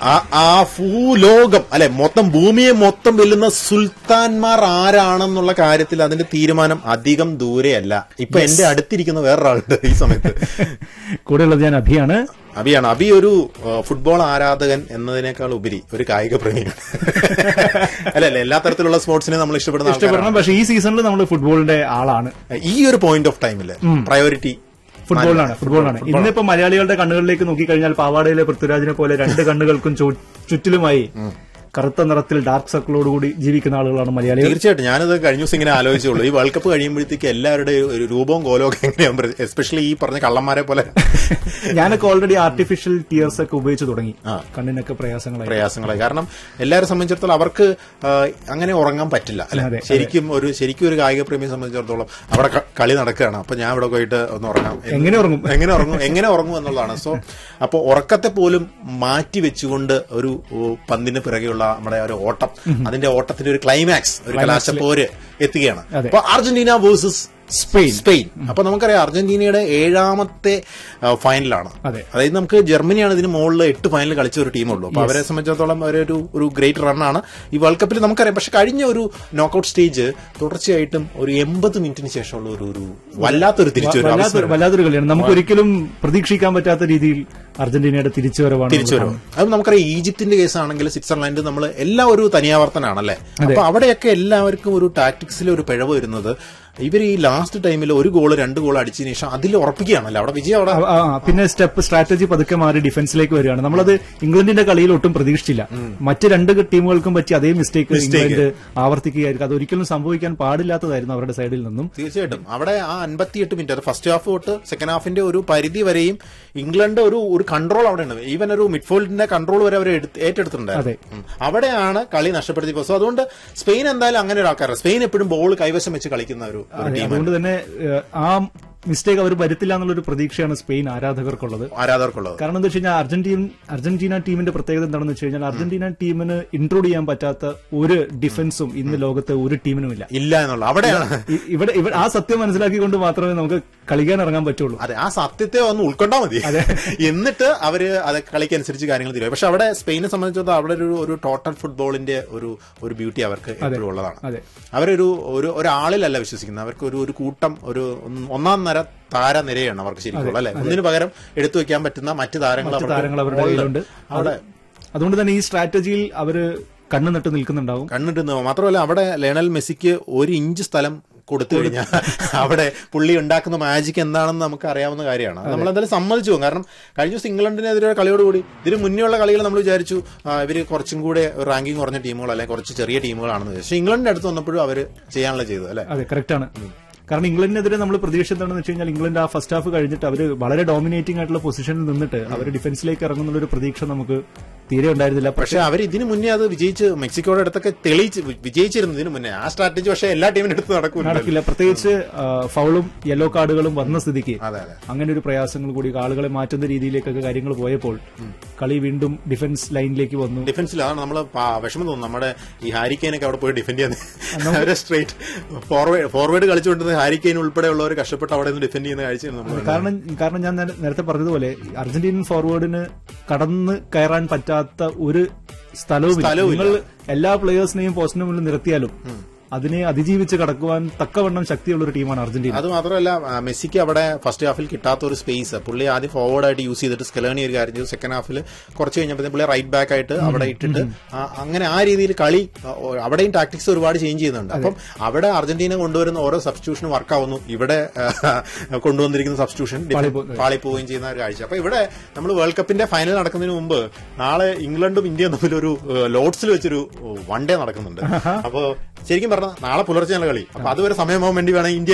ആ ആ ഭൂലോകം അല്ലെ മൊത്തം ഭൂമിയെ മൊത്തം വെല്ലുന്ന സുൽത്താൻമാർ ആരാണെന്നുള്ള കാര്യത്തിൽ അതിന്റെ തീരുമാനം അധികം ദൂരെയല്ല ഇപ്പൊ എന്റെ അടുത്തിരിക്കുന്ന വേറൊരാളുണ്ട് ഈ സമയത്ത് കൂടെയുള്ളത് ഞാൻ അഭിയാണ് അബിയാണ് അബി ഒരു ആ, ഫുട്ബോൾ ആരാധകൻ എന്നതിനേക്കാൾ ഉപരി ഒരു കായിക പ്രേമിയാണ് അല്ല അല്ല എല്ലാ തരത്തിലുള്ള സ്പോർട്സിനെ നമ്മൾ ഇഷ്ടപ്പെടുന്ന ആൾക്കാരാണ്. ഇഷ്ടപ്പെടണം പക്ഷേ ഈ സീസണിൽ നമ്മൾ ഫുട്ബോളിന്റെ ആളാണ് ഈ ഒരു പോയിന്റ് ഓഫ് ടൈമില് പ്രയോറിറ്റി ഫുട്ബോളിനാണ് ഫുട്ബോളിനാണ് ഇന്നിപ്പോ മലയാളികളുടെ കണ്ണുകളിലേക്ക് നോക്കിക്കഴിഞ്ഞാൽ പാവാടയിലെ പൃഥ്വിരാജിനെ പോലെ രണ്ട് കണ്ണുകൾക്കും ചു- ചുറ്റിലുമായി കറുത്ത നിറത്തിൽ ഡാർക്ക് സർക്കിളോടുകൂടി ജീവിക്കുന്ന ആളുകളാണ് മലയാളികൾ തീർച്ചയായിട്ടും ഞാനത് കഴിഞ്ഞ ദിവസം ഇങ്ങനെ ആലോചിച്ചുള്ളൂ ഈ വേൾഡ് കപ്പ് കഴിയുമ്പോഴത്തേക്ക് എല്ലാവരുടെയും ഒരു രൂപവും കോലവും ഒക്കെ എങ്ങനെയാകും എസ്പെഷ്യലി ഈ പറഞ്ഞ കള്ളന്മാരെ പോലെ ഞാനൊക്കെ ഓൾറെഡി ആർട്ടിഫിഷ്യൽ ടിയേഴ്സ് ഒക്കെ ഉപയോഗിച്ച് തുടങ്ങി കണ്ണിനൊക്കെ പ്രയാസങ്ങളായി പ്രയാസങ്ങളായി കാരണം എല്ലാവരെ സംബന്ധിച്ചിടത്തോളം അവർക്ക് ആ, അങ്ങനെ ഉറങ്ങാൻ പറ്റില്ല അല്ലെ അതെ, ശരിക്കും ഒരു ശരിക്കും ഒരു കായിക പ്രേമിയെ സംബന്ധിച്ചിടത്തോളം അവിടെ ക- കളി നടക്കുകയാണ് അപ്പൊ ഞാൻ ഇവിടെ പോയിട്ട് ഒന്ന് ഉറങ്ങാം എന്ന് എങ്ങനെ ഉറങ്ങും? എങ്ങനെ ഉറങ്ങും എങ്ങനെ ഉറങ്ങും എന്നുള്ളതാണ് സോ അപ്പൊ ഉറക്കത്തെ പോലും മാറ്റി വെച്ചുകൊണ്ട് ഒരു ഓ, പന്തിന് പിറകെയുള്ള നമ്മുടെ ഒരു ഓട്ടം അതിന്റെ ഓട്ടത്തിന്റെ ഒരു ക്ലൈമാക്സ് ഒരു കലാശപ്പോര് എത്തുകയാണ് അതെ. അപ്പൊ അർജന്റീന വേഴ്സസ് സ്പെയിൻ സ്പെയിൻ അപ്പൊ നമുക്കറിയാം അർജന്റീനയുടെ ഏഴാമത്തെ ആ, ഫൈനലാണ് അതെ. അതായത് നമുക്ക് ജർമ്മനിയാണ് ഇതിന് മുകളിൽ എട്ട് ഫൈനൽ കളിച്ച ഒരു ടീമുള്ളൂ അപ്പൊ അവരെ സംബന്ധിച്ചിടത്തോളം അവരൊരു ഒരു ഗ്രേറ്റ് റണ്ണാണ് ഈ വേൾഡ് കപ്പിൽ നമുക്കറിയാം പക്ഷെ കഴിഞ്ഞ ഒരു നോക്കൌട്ട് സ്റ്റേജ് തുടർച്ചയായിട്ടും ഒരു എൺപത് മിനിറ്റിന് ശേഷമുള്ള ഒരു ഒരു വല്ലാത്തൊരു തിരിച്ചൊരു വല്ലാത്തൊരു വല്ലാത്തൊരു കളിയാണ് നമുക്ക് ഒരിക്കലും പ്രതീക്ഷിക്കാൻ പറ്റാത്ത രീതിയിൽ അർജന്റീനയുടെ തിരിച്ചുവരവാണ് തിരിച്ചു വരും അത് നമുക്കറിയാം ഈജിപ്തിന്റെ കേസാണെങ്കിൽ സ്വിറ്റ്സർലാൻഡ് നമ്മൾ എല്ലാം ഒരു തനിയാവർത്തനാണല്ലേ അപ്പൊ അവിടെയൊക്കെ എല്ലാവർക്കും ഒരു ടാക്ടിക്സിൽ ഒരു പിഴവ് വരുന്നത് ഇവർ ഈ ലാസ്റ്റ് ടൈമിൽ ഒരു ഗോൾ രണ്ട് ഗോൾ അടിച്ചതിന് ശേഷം അതിൽ ഉറപ്പിക്കുകയാണല്ലേ അവിടെ വിജയം അവിടെ ആ, ആ, പിന്നെ സ്റ്റെപ്പ് സ്ട്രാറ്റജി പതുക്കെ മാറി ഡിഫൻസിലേക്ക് വരികയാണ് നമ്മളത് ഇംഗ്ലണ്ടിന്റെ കളിയിൽ ഒട്ടും പ്രതീക്ഷിച്ചില്ല മറ്റ് രണ്ട് ടീമുകൾക്കും പറ്റി അതേ മിസ്റ്റേക്ക് ഇംഗ്ലണ്ട് ആവർത്തിക്കുകയായിരിക്കും അത് ഒരിക്കലും സംഭവിക്കാൻ പാടില്ലാത്തതായിരുന്നു അവരുടെ സൈഡിൽ നിന്നും തീർച്ചയായിട്ടും അവിടെ ആ അൻപത്തിയെട്ട് മിനിറ്റ് അത് ഫസ്റ്റ് ഹാഫ് തൊട്ട് സെക്കൻഡ് ഹാഫിന്റെ ഒരു പരിധി വരെയും ഇംഗ്ലണ്ട് ഒരു ഒരു കൺട്രോൾ അവിടെ ഉണ്ട് ഈവൻ ഒരു മിഡ്ഫീൽഡിന്റെ കൺട്രോൾ വരെ അവർ ഏറ്റെടുത്തിട്ടുണ്ടായിരുന്നു ഉം. അവിടെയാണ് കളി നഷ്ടപ്പെടുത്തിയത് സോ അതുകൊണ്ട് സ്പെയിൻ എന്തായാലും അങ്ങനെ ഒരു ആൾക്കാരാണ് സ്പെയിൻ എപ്പോഴും ബോൾ കൈവശം വെച്ച് കളിക്കുന്ന ഒരു ഒരു അതെ, ടീം അതുകൊണ്ട് തന്നെ ഏഹ്, ആ മിസ്റ്റേക്ക് അവർ വരുത്തില്ല എന്നുള്ളൊരു പ്രതീക്ഷയാണ് സ്പെയിൻ ആരാധകർക്കുള്ളത് ആരാധകർക്കുള്ളത് കാരണം എന്താ വെച്ച് കഴിഞ്ഞാൽ അർജന്റീന അർജന്റീന ടീമിന്റെ പ്രത്യേകത എന്താണെന്ന് വെച്ച് കഴിഞ്ഞാൽ അർജന്റീന ടീമിന് ഇൻട്രോഡ് ചെയ്യാൻ പറ്റാത്ത ഒരു ഡിഫൻസും ഇന്ന് ലോകത്ത് ഒരു ടീമിനുമില്ല ഇല്ല എന്നുള്ള അവിടെയാണ് ഇ- ഇവിടെ ഇവിടെ ആ സത്യം മനസ്സിലാക്കിക്കൊണ്ട് മാത്രമേ നമുക്ക് കളിക്കാൻ ഇറങ്ങാൻ പറ്റുള്ളൂ അതെ ആ സത്യത്തെ ഒന്ന് ഉൾക്കൊണ്ടാ മതി എന്നിട്ട് അവര് അത് കളിക്കനുസരിച്ച് കാര്യങ്ങൾ തീരുമാനം പക്ഷെ അവിടെ സ്പെയിനെ സംബന്ധിച്ചിടത്തോളം അവിടെ ഒരു ഒരു ടോട്ടൽ ഫുട്ബോളിന്റെ ഒരു ഒരു ബ്യൂട്ടി അവർക്ക് എപ്പോഴും ഉള്ളതാണ് അതെ. അവരൊരു ഒരു ഒരാളിലല്ല വിശ്വസിക്കുന്നത് അവർക്ക് ഒരു ഒരു കൂട്ടം ഒരു ഒന്ന് ഒന്നാം നിര താരനിരയാണ് അവർക്ക് ശരിക്കും അല്ലെ ഒന്നിനു പകരം എടുത്തു വെക്കാൻ പറ്റുന്ന മറ്റ് താരങ്ങൾ അവർക്ക് താരങ്ങൾ അവരുടെ ഉണ്ട്. കയ്യിലുണ്ട് അവിടെ അതുകൊണ്ട് തന്നെ ഈ സ്ട്രാറ്റജിയിൽ അവര് കണ്ണു നട്ട് നിൽക്കുന്നുണ്ടാവും കണ്ടിട്ട് മാത്രമല്ല അവിടെ ലയണൽ മെസ്സിക്ക് ഒരു ഇഞ്ച് സ്ഥലം കൊടുത്തു കഴിഞ്ഞാൽ അവിടെ പുള്ളി ഉണ്ടാക്കുന്ന മാജിക് എന്താണെന്ന് നമുക്ക് അറിയാവുന്ന കാര്യമാണ് അത് നമ്മൾ എന്തായാലും സമ്മതിച്ചു പോകും കാരണം കഴിഞ്ഞ ദിവസം ഇംഗ്ലണ്ടിനെതിരെ കളിയോടുകൂടി ഇതിന് മുന്നേ ഉള്ള കളികൾ നമ്മൾ വിചാരിച്ചു ആ, ഇവര് കുറച്ചും കൂടെ റാങ്കിങ് കുറഞ്ഞ ടീമുകൾ അല്ലെങ്കിൽ കുറച്ച് ചെറിയ ടീമുകളാണെന്ന് വിചാരിച്ചു. പക്ഷേ ഇംഗ്ലണ്ടിന്റെ അടുത്ത് വന്നപ്പോഴും അവര് ചെയ്യാനുള്ള ചെയ്തത് അല്ലെ അതെ കറക്റ്റ് ആണ് കാരണം ഇംഗ്ലണ്ടിനെതിരെ നമ്മൾ പ്രതീക്ഷ എന്താണെന്ന് വെച്ച് കഴിഞ്ഞാൽ ഇംഗ്ലണ്ട് ആ ഫസ്റ്റ് ഹാഫ് കഴിഞ്ഞിട്ട് അവർ വളരെ ഡോമിനേറ്റിംഗ് ആയിട്ടുള്ള പൊസിഷനിൽ നിന്നിട്ട് അവർ ഡിഫൻസിലേക്ക് ഇറങ്ങുന്നുള്ള ഒരു പ്രതീക്ഷ നമുക്ക് തീരെ ഉണ്ടായിരുന്നില്ല പക്ഷേ പക്ഷെ അവർ ഇതിനു മുന്നേ അത് വിജയിച്ച് മെക്സിക്കോയുടെ അടുത്തൊക്കെ തെളിയിച്ച് വിജയിച്ചിരുന്നു ഇതിനു മുന്നേ ആ സ്ട്രാറ്റജി പക്ഷേ എല്ലാ ടീമിന്റെ അടുത്ത് നടക്കൂല നടക്കില്ല പ്രത്യേകിച്ച് ആ, ഫൗളും യെല്ലോ കാർഡുകളും വന്ന സ്ഥിതിക്ക് അതെ അതെ അങ്ങനെ ഒരു പ്രയാസങ്ങൾ കൂടി ആളുകളെ മാറ്റുന്ന രീതിയിലേക്കൊക്കെ കാര്യങ്ങൾ പോയപ്പോൾ കളി വീണ്ടും ഡിഫൻസ് ലൈനിലേക്ക് വന്നു ഡിഫൻസിലാണ് നമ്മൾ വിഷമം തോന്നുന്നു നമ്മുടെ ഈ ഹാരിക്കെയിനൊക്കെ അവിടെ പോയി ഡിഫെൻഡ് ചെയ്യുന്നത് അവരെ സ്ട്രേറ്റ് ഫോർവേഡ് ഫോർവേഡ് കളിച്ചുകൊണ്ടിരുന്ന ഹാരിക്കെയിൻ ഉൾപ്പെടെയുള്ളവർ കഷ്ടപ്പെട്ട് അവിടെ നിന്ന് ഡിഫെൻഡ് ചെയ്യുന്ന കാഴ്ചയാണ് നമ്മൾ കാരണം കാരണം ഞാൻ നേര- നേരത്തെ പറഞ്ഞതുപോലെ അർജന്റീനൻ ഫോർവേഡിന് കടന്ന് കയറാൻ പറ്റാത്ത ഒരു സ്ഥലവുമില്ല സ്ഥലവുമില്ല. നിങ്ങൾ എല്ലാ പ്ലേയേഴ്സിനെയും പോസ്റ്റിന് മുന്നിൽ നിർത്തിയാലും അതിനെ അതിജീവിച്ച് കടക്കുവാൻ തക്കവണ്ണം ശക്തിയുള്ള ഒരു ടീമാണ് അർജന്റീന അത് മാത്രമല്ല ആ, മെസ്സിക്ക് അവിടെ ഫസ്റ്റ് ഹാഫിൽ കിട്ടാത്ത ഒരു സ്പേസ് പുള്ളി ആദ്യം ഫോർവേഡ് ആയിട്ട് യൂസ് ചെയ്തിട്ട് സ്കലേണി ഒരു കാര്യം ചെയ്തു സെക്കൻഡ് ഹാഫിൽ കുറച്ച് കഴിഞ്ഞപ്പോൾ പുള്ളി റൈറ്റ് ബാക്ക് ആയിട്ട് അവിടെ ഇട്ടിട്ട് ആ, അങ്ങനെ ആ രീതിയിൽ കളി ആ, ഓ, അവിടെയും ടാക്ടിക്സ് ഒരുപാട് ചേഞ്ച് ചെയ്യുന്നുണ്ട് അപ്പം അവിടെ അർജന്റീന കൊണ്ടുവരുന്ന ഓരോ സബ്സ്റ്റിറ്റ്യൂഷനും വർക്കാവുന്നു ഇവിടെ ആ, കൊണ്ടുവന്നിരിക്കുന്ന സബ്സ്റ്റിറ്റ്യൂഷൻ പാളിപ്പോവുകയും ചെയ്യുന്ന ഒരു കാഴ്ച അപ്പൊ ഇവിടെ നമ്മൾ വേൾഡ് കപ്പിന്റെ ഫൈനൽ നടക്കുന്നതിന് മുമ്പ് നാളെ ഇംഗ്ലണ്ടും ഇന്ത്യയും തമ്മിൽ ഒരു ലോഡ്സിൽ വെച്ചൊരു വൺ ഡേ നടക്കുന്നുണ്ട് അപ്പൊ ശരിക്കും പറഞ്ഞാൽ നാളെ പുലർച്ചെയാണ് കളി അപ്പൊ അതുവരെ സമയമാവാൻ വേണ്ടി വേണം ഇന്ത്യ